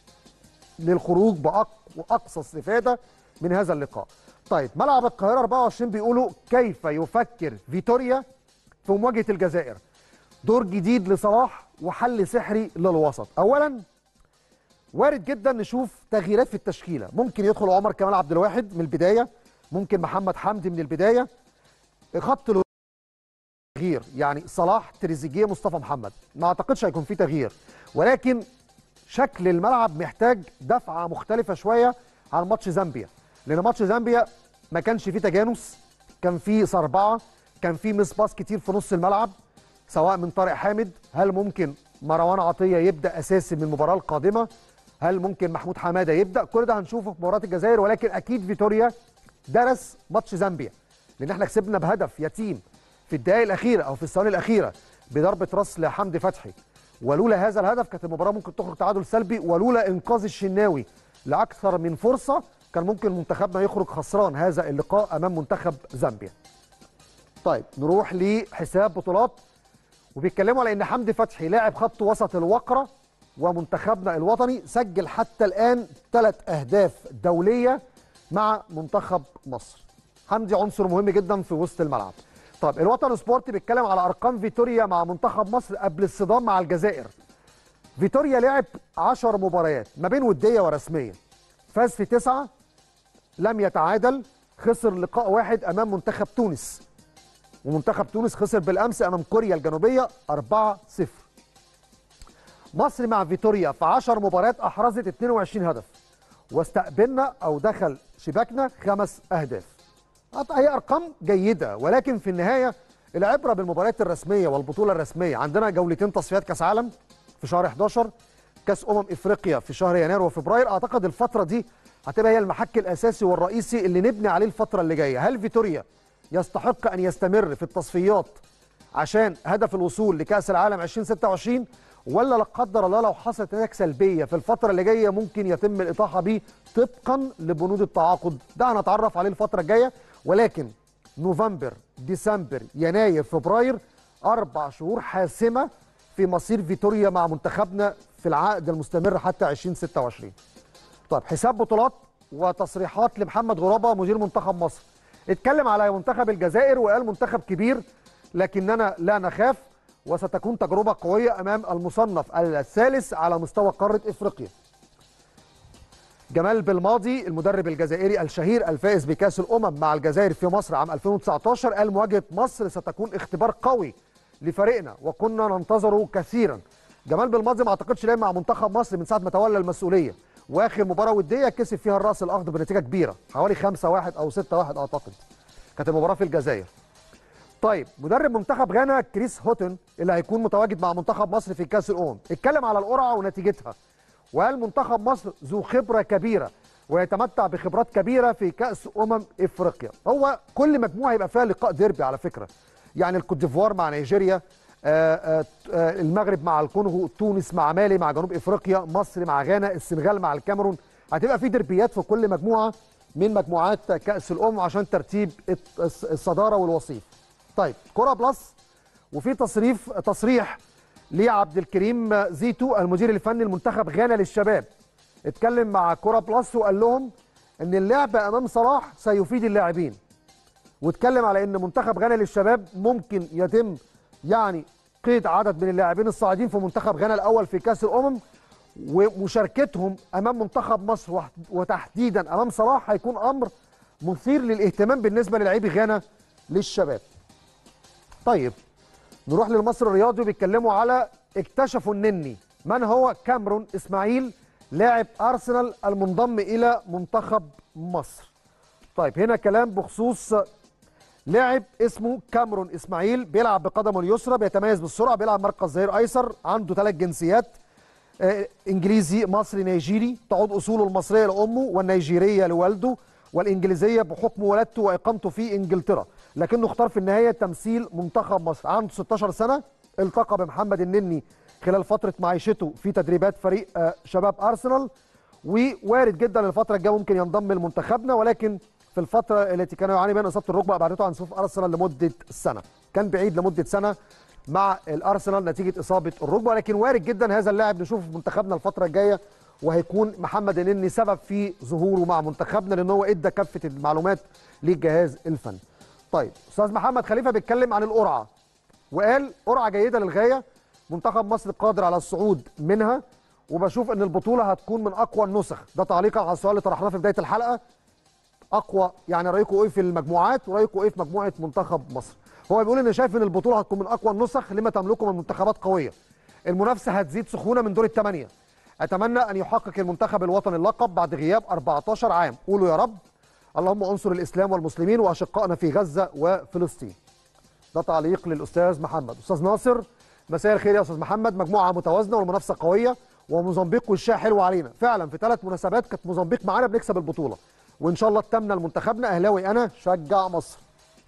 للخروج بأق- باقصى استفاده من هذا اللقاء. طيب ملعب القاهره 24 بيقولوا كيف يفكر فيتوريا في مواجهه الجزائر. دور جديد لصلاح وحل سحري للوسط. اولا وارد جدا نشوف تغييرات في التشكيله، ممكن يدخل عمر كمال عبد الواحد من البدايه، ممكن محمد حمدي من البدايه. خط الهجوم تغيير يعني صلاح تريزيجيه مصطفى محمد ما اعتقدش هيكون في تغيير ولكن شكل الملعب محتاج دفعه مختلفه شويه عن ماتش زامبيا لان ماتش زامبيا ما كانش فيه تجانس كان فيه صربعه كان فيه مس باس كتير في نص الملعب سواء من طارق حامد هل ممكن مروان عطيه يبدا اساسي من المباراه القادمه هل ممكن محمود حماده يبدا كل ده هنشوفه في مباراه الجزائر ولكن اكيد فيتوريا درس ماتش زامبيا لان احنا كسبنا بهدف يتيم في الدقائق الاخيره او في الثواني الاخيره بضربه راس لحمدي فتحي ولولا هذا الهدف كانت المباراه ممكن تخرج تعادل سلبي ولولا انقاذ الشناوي لاكثر من فرصه كان ممكن منتخبنا يخرج خسران هذا اللقاء امام منتخب زامبيا. طيب نروح لحساب بطولات وبيتكلموا على ان حمدي فتحي لاعب خط وسط الوقره ومنتخبنا الوطني سجل حتى الان ثلاث اهداف دوليه مع منتخب مصر. حمدي عنصر مهم جدا في وسط الملعب. طب الوطن سبورت بيتكلم على ارقام فيتوريا مع منتخب مصر قبل الصدام مع الجزائر. فيتوريا لعب 10 مباريات ما بين وديه ورسميه. فاز في تسعه لم يتعادل خسر لقاء واحد امام منتخب تونس. ومنتخب تونس خسر بالامس امام كوريا الجنوبيه 4-0. مصر مع فيتوريا في 10 مباريات احرزت 22 هدف واستقبلنا او دخل شباكنا خمس اهداف. هي ارقام جيده ولكن في النهايه العبره بالمباريات الرسميه والبطوله الرسميه عندنا جولتين تصفيات كاس عالم في شهر 11 كاس امم افريقيا في شهر يناير وفبراير اعتقد الفتره دي هتبقى هي المحك الاساسي والرئيسي اللي نبني عليه الفتره اللي جايه هل فيتوريا يستحق ان يستمر في التصفيات عشان هدف الوصول لكاس العالم 2026 ولا لا قدر الله لو حصلت نتائج سلبيه في الفتره اللي جايه ممكن يتم الاطاحه بيه طبقا لبنود التعاقد ده هنتعرف عليه الفتره الجايه ولكن نوفمبر ديسمبر يناير فبراير اربع شهور حاسمه في مصير فيتوريا مع منتخبنا في العقد المستمر حتى 2026 طيب حساب بطولات وتصريحات لمحمد غرابه مدير منتخب مصر اتكلم على منتخب الجزائر وقال منتخب كبير لكننا لا نخاف وستكون تجربه قويه امام المصنف الثالث على مستوى قاره افريقيا جمال بالماضي المدرب الجزائري الشهير الفائز بكاس الامم مع الجزائر في مصر عام 2019 قال مواجهه مصر ستكون اختبار قوي لفريقنا وكنا ننتظره كثيرا جمال بالماضي ما اعتقدش لعب مع منتخب مصر من ساعه ما تولى المسؤوليه واخر مباراه وديه كسب فيها الراس الاخضر بنتيجه كبيره حوالي 5 1 او 6 1 اعتقد كانت المباراه في الجزائر طيب مدرب منتخب غانا كريس هوتن اللي هيكون متواجد مع منتخب مصر في كاس الامم اتكلم على القرعه ونتيجتها وقال منتخب مصر ذو خبره كبيره ويتمتع بخبرات كبيره في كاس امم افريقيا هو كل مجموعه يبقى فيها لقاء ديربي على فكره يعني الكوت ديفوار مع نيجيريا آآ آآ المغرب مع الكونغو تونس مع مالي مع جنوب افريقيا مصر مع غانا السنغال مع الكاميرون هتبقى في دربيات في كل مجموعه من مجموعات كاس الامم عشان ترتيب الصداره والوصيف طيب كره بلس وفي تصريف تصريح لعبد الكريم زيتو المدير الفني المنتخب غانا للشباب اتكلم مع كره بلس وقال لهم ان اللعب امام صلاح سيفيد اللاعبين واتكلم على ان منتخب غانا للشباب ممكن يتم يعني قيد عدد من اللاعبين الصاعدين في منتخب غانا الاول في كاس الامم ومشاركتهم امام منتخب مصر وتحديدا امام صلاح هيكون امر مثير للاهتمام بالنسبه للاعبي غانا للشباب. طيب نروح للمصري الرياضي وبيتكلموا على اكتشفوا النني من هو كامرون اسماعيل لاعب ارسنال المنضم الى منتخب مصر. طيب هنا كلام بخصوص لاعب اسمه كامرون اسماعيل بيلعب بقدمه اليسرى بيتميز بالسرعه بيلعب مركز ظهير ايسر عنده ثلاث جنسيات آه، انجليزي مصري نيجيري تعود اصوله المصريه لامه والنيجيريه لوالده والانجليزيه بحكم ولادته واقامته في انجلترا لكنه اختار في النهايه تمثيل منتخب مصر عنده 16 سنه التقى بمحمد النني خلال فتره معيشته في تدريبات فريق آه، شباب ارسنال ووارد جدا الفتره الجايه ممكن ينضم لمنتخبنا ولكن في الفتره التي كان يعاني منها اصابه الركبه ابعدته عن صفوف ارسنال لمده سنه كان بعيد لمده سنه مع الارسنال نتيجه اصابه الركبه ولكن وارد جدا هذا اللاعب نشوفه في منتخبنا الفتره الجايه وهيكون محمد النني سبب في ظهوره مع منتخبنا لان هو ادى كافه المعلومات للجهاز الفني. طيب استاذ محمد خليفه بيتكلم عن القرعه وقال قرعه جيده للغايه منتخب مصر قادر على الصعود منها وبشوف ان البطوله هتكون من اقوى النسخ ده تعليقا على السؤال اللي طرحناه في بدايه الحلقه اقوى يعني رايكم ايه في المجموعات ورايكم ايه في مجموعه منتخب مصر هو بيقول ان شايف ان البطوله هتكون من اقوى النسخ لما تملكه من منتخبات قويه المنافسه هتزيد سخونه من دور الثمانيه اتمنى ان يحقق المنتخب الوطني اللقب بعد غياب 14 عام قولوا يا رب اللهم انصر الاسلام والمسلمين واشقائنا في غزه وفلسطين ده تعليق للاستاذ محمد استاذ ناصر مساء الخير يا استاذ محمد مجموعه متوازنه والمنافسه قويه وموزمبيق وشها حلو علينا فعلا في ثلاث مناسبات كانت موزمبيق معانا بنكسب البطوله وان شاء الله التامنه لمنتخبنا اهلاوي انا شجع مصر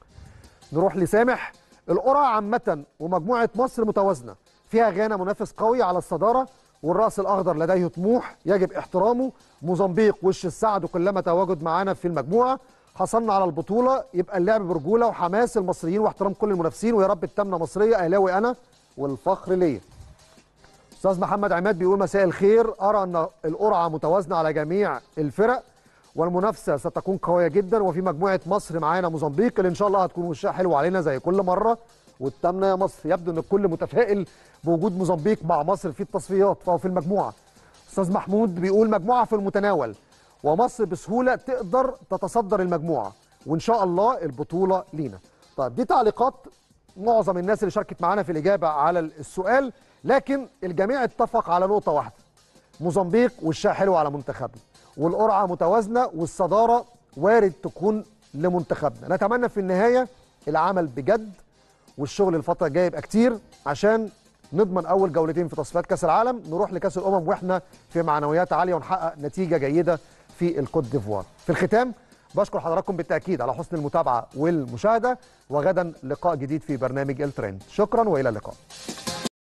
نروح لسامح القرعه عامه ومجموعه مصر متوازنه فيها غانا منافس قوي على الصداره والراس الاخضر لديه طموح يجب احترامه موزمبيق وش السعد كلما تواجد معانا في المجموعه حصلنا على البطوله يبقى اللعب برجوله وحماس المصريين واحترام كل المنافسين ويا رب التامنه مصريه اهلاوي انا والفخر ليا استاذ محمد عماد بيقول مساء الخير ارى ان القرعه متوازنه على جميع الفرق والمنافسه ستكون قويه جدا وفي مجموعه مصر معانا موزمبيق اللي ان شاء الله هتكون وشها حلو علينا زي كل مره والتامنه يا مصر يبدو ان الكل متفائل بوجود موزمبيق مع مصر في التصفيات او في المجموعه استاذ محمود بيقول مجموعه في المتناول ومصر بسهوله تقدر تتصدر المجموعه وان شاء الله البطوله لينا طيب دي تعليقات معظم الناس اللي شاركت معانا في الاجابه على السؤال لكن الجميع اتفق على نقطه واحده موزمبيق وشها حلو على منتخبنا والقرعه متوازنه والصداره وارد تكون لمنتخبنا نتمنى في النهايه العمل بجد والشغل الفتره الجايه يبقى كتير عشان نضمن اول جولتين في تصفيات كاس العالم نروح لكاس الامم واحنا في معنويات عاليه ونحقق نتيجه جيده في الكوت ديفوار في الختام بشكر حضراتكم بالتاكيد على حسن المتابعه والمشاهده وغدا لقاء جديد في برنامج الترند شكرا والى اللقاء